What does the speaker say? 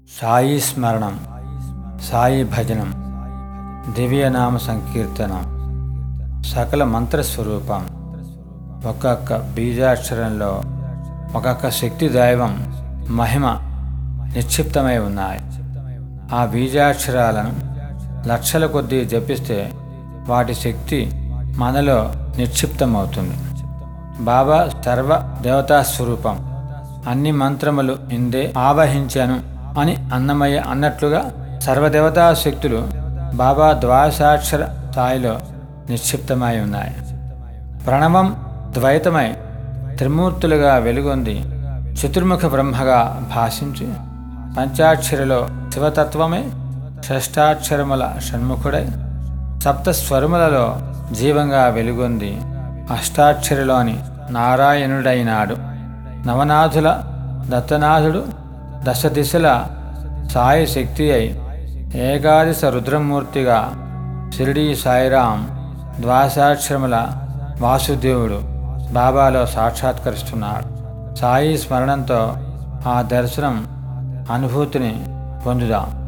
సాయి స్మరణం సాయి భజనం దివ్యనామ సంకీర్తనం సకల మంత్రస్వరూపం ఒక్కొక్క బీజాక్షరంలో ఒక్కొక్క శక్తి దైవం మహిమ నిక్షిప్తమై ఉన్నాయి ఆ బీజాక్షరాలను లక్షల కొద్దీ జపిస్తే వాటి శక్తి మనలో నిక్షిప్తమవుతుంది బాబా సర్వ దేవతా స్వరూపం అన్ని మంత్రములు ఇందే ఆవహించాను అని అన్నమయ్య అన్నట్లుగా సర్వదేవతా శక్తులు బాబా ద్వాదశాక్షర స్థాయిలో నిక్షిప్తమై ఉన్నాయి ప్రణవం ద్వైతమై త్రిమూర్తులుగా వెలుగొంది చతుర్ముఖ బ్రహ్మగా భాషించి పంచాక్షరిలో శివతత్వమే షష్టాక్షరముల షణ్ముఖుడై సప్తస్వరములలో జీవంగా వెలుగొంది అష్టాక్షరిలోని నారాయణుడైనాడు నవనాథుల దత్తనాథుడు దశ దిశల సాయి శక్తి అయి ఏకాదశ రుద్రమూర్తిగా షిరిడీ సాయిరాం ద్వాసాక్షరముల వాసుదేవుడు బాబాలో సాక్షాత్కరిస్తున్నాడు సాయి స్మరణంతో ఆ దర్శనం అనుభూతిని పొందుదాం